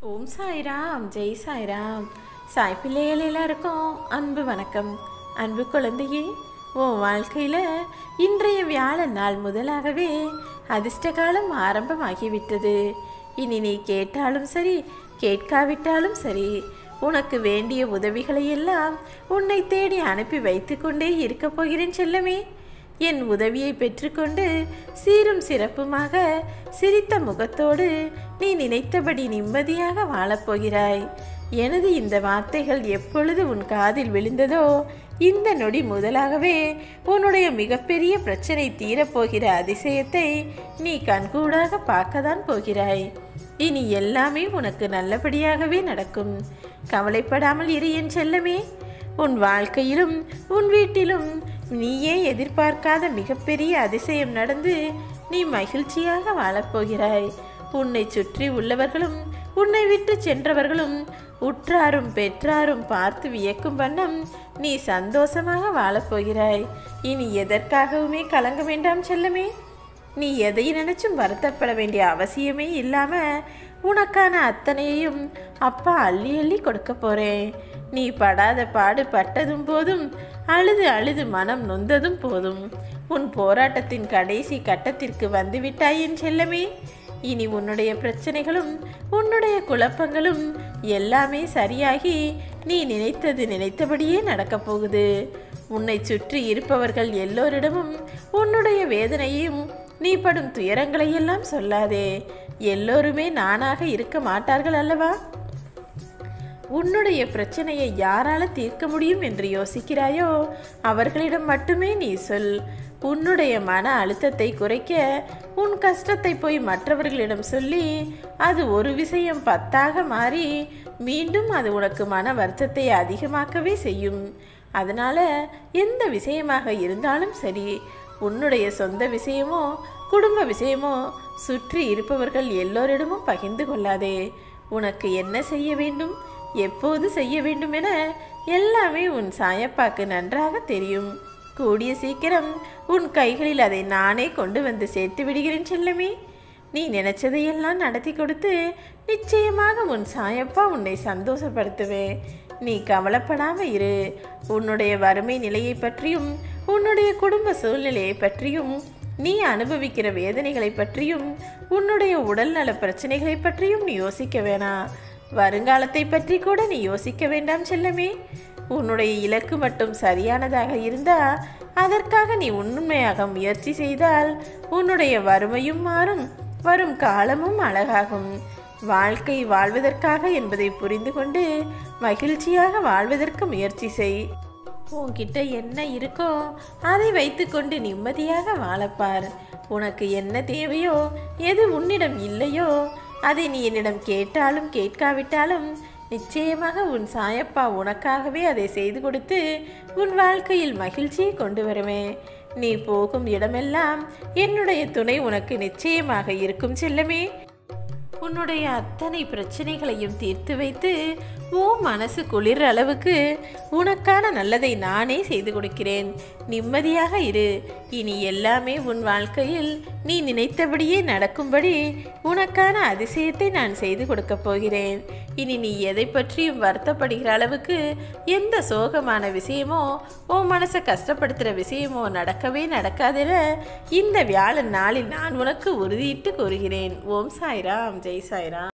ஓம் சாய்ராம் ஜெய் சாய்ராம் சாய் பிள்ளைகள் எல்லாருக்கும் அன்பு வணக்கம் அன்பு குழந்தையே உன் வாழ்க்கையில் இன்றைய வியாழன் நாள் முதலாகவே அதிர்ஷ்ட காலம் ஆரம்பமாகிவிட்டது இனி நீ கேட்டாலும் சரி கேட்காவிட்டாலும் சரி உனக்கு வேண்டிய உதவிகளை எல்லாம் உன்னை தேடி அனுப்பி வைத்து கொண்டே இருக்கப் போகிறேன் செல்லமே என் உதவியை பெற்றுக்கொண்டு சீரும் சிறப்புமாக சிரித்த முகத்தோடு நீ நினைத்தபடி நிம்மதியாக வாழப்போகிறாய் எனது இந்த வார்த்தைகள் எப்பொழுது உன் காதில் விழுந்ததோ இந்த நொடி முதலாகவே உன்னுடைய மிகப்பெரிய பிரச்சனை தீரப்போகிற அதிசயத்தை நீ கண்கூடாக பார்க்கத்தான் போகிறாய் இனி எல்லாமே உனக்கு நல்லபடியாகவே நடக்கும் கவலைப்படாமல் இரு என் செல்லமே உன் வாழ்க்கையிலும் உன் வீட்டிலும் நீயே எதிர்பார்க்காத மிகப்பெரிய அதிசயம் நடந்து நீ மகிழ்ச்சியாக வாழப்போகிறாய் உன்னை சுற்றி உள்ளவர்களும் உன்னை விட்டு சென்றவர்களும் உற்றாரும் பெற்றாரும் பார்த்து வியக்கும் வண்ணம் நீ சந்தோஷமாக வாழப்போகிறாய் இனி எதற்காகவுமே கலங்க வேண்டாம் செல்லமே நீ எதை நினைச்சும் வருத்தப்பட வேண்டிய அவசியமே இல்லாம உனக்கான அத்தனையையும் அப்பா அள்ளி அள்ளி கொடுக்க போறேன் நீ படாத பாடு பட்டதும் போதும் அழுது அழுது மனம் நொந்ததும் போதும் உன் போராட்டத்தின் கடைசி கட்டத்திற்கு வந்துவிட்டாய் என் செல்லமே இனி உன்னுடைய பிரச்சனைகளும் உன்னுடைய குழப்பங்களும் எல்லாமே சரியாகி நீ நினைத்தது நினைத்தபடியே நடக்கப் போகுது உன்னை சுற்றி இருப்பவர்கள் எல்லோரிடமும் உன்னுடைய வேதனையும் நீ படும் துயரங்களையெல்லாம் சொல்லாதே எல்லோருமே நானாக இருக்க மாட்டார்கள் அல்லவா உன்னுடைய பிரச்சனையை யாரால தீர்க்க முடியும் என்று யோசிக்கிறாயோ அவர்களிடம் மட்டுமே நீ சொல் உன்னுடைய மன அழுத்தத்தை குறைக்க உன் கஷ்டத்தை போய் மற்றவர்களிடம் சொல்லி அது ஒரு விஷயம் பத்தாக மாறி மீண்டும் அது உனக்கு மன வருத்தத்தை அதிகமாக்கவே செய்யும் அதனால எந்த விஷயமாக இருந்தாலும் சரி உன்னுடைய சொந்த விஷயமோ குடும்ப விஷயமோ சுற்றி இருப்பவர்கள் எல்லோரிடமும் பகிர்ந்து கொள்ளாதே உனக்கு என்ன செய்ய வேண்டும் எப்போது செய்ய வேண்டும் என எல்லாமே உன் சாயப்பாக்கு நன்றாக தெரியும் கூடிய சீக்கிரம் உன் கைகளில் அதை நானே கொண்டு வந்து சேர்த்து விடுகிறேன் செல்லமே நீ நினைச்சதையெல்லாம் நடத்தி கொடுத்து நிச்சயமாக உன் சாயப்பா உன்னை சந்தோஷப்படுத்துவேன் நீ கவலைப்படாம இரு உன்னுடைய வறுமை நிலையை பற்றியும் உன்னுடைய குடும்ப சூழ்நிலையை பற்றியும் நீ அனுபவிக்கிற வேதனைகளை பற்றியும் உன்னுடைய உடல்நல பிரச்சனைகளை பற்றியும் நீ யோசிக்க வேணாம் வருங்காலத்தை பற்றி கூட நீ யோசிக்க வேண்டாம் செல்லமே உன்னுடைய இலக்கு மட்டும் சரியானதாக இருந்தா அதற்காக நீ உண்மையாக முயற்சி செய்தால் உன்னுடைய வறுமையும் மாறும் வரும் காலமும் அழகாகும் வாழ்க்கை வாழ்வதற்காக என்பதை புரிந்து கொண்டு மகிழ்ச்சியாக வாழ்வதற்கு முயற்சி செய் உன்கிட்ட என்ன இருக்கோ அதை வைத்துக்கொண்டு நிம்மதியாக வாழப்பார் உனக்கு என்ன தேவையோ எது உன்னிடம் இல்லையோ அதை நீ என்னிடம் கேட்டாலும் கேட்காவிட்டாலும் நிச்சயமாக உன் சாயப்பா உனக்காகவே அதை செய்து கொடுத்து உன் வாழ்க்கையில் மகிழ்ச்சியை கொண்டு வருவேன் நீ போகும் இடமெல்லாம் என்னுடைய துணை உனக்கு நிச்சயமாக இருக்கும் செல்லமே உன்னுடைய அத்தனை பிரச்சனைகளையும் தீர்த்து வைத்து ஓ மனசு குளிர் அளவுக்கு உனக்கான நல்லதை நானே செய்து கொடுக்கிறேன் நிம்மதியாக இரு இனி எல்லாமே உன் வாழ்க்கையில் நீ நினைத்தபடியே நடக்கும்படி உனக்கான அதிசயத்தை நான் செய்து கொடுக்கப் போகிறேன் இனி நீ எதை பற்றியும் வருத்தப்படுகிற அளவுக்கு எந்த சோகமான விஷயமோ ஓ மனசை கஷ்டப்படுத்துகிற விஷயமோ நடக்கவே நடக்காதென இந்த வியாழன் நாளில் நான் உனக்கு உறுதியிட்டு கூறுகிறேன் ஓம் சாய்ராம் ஜெய் சாய்ராம்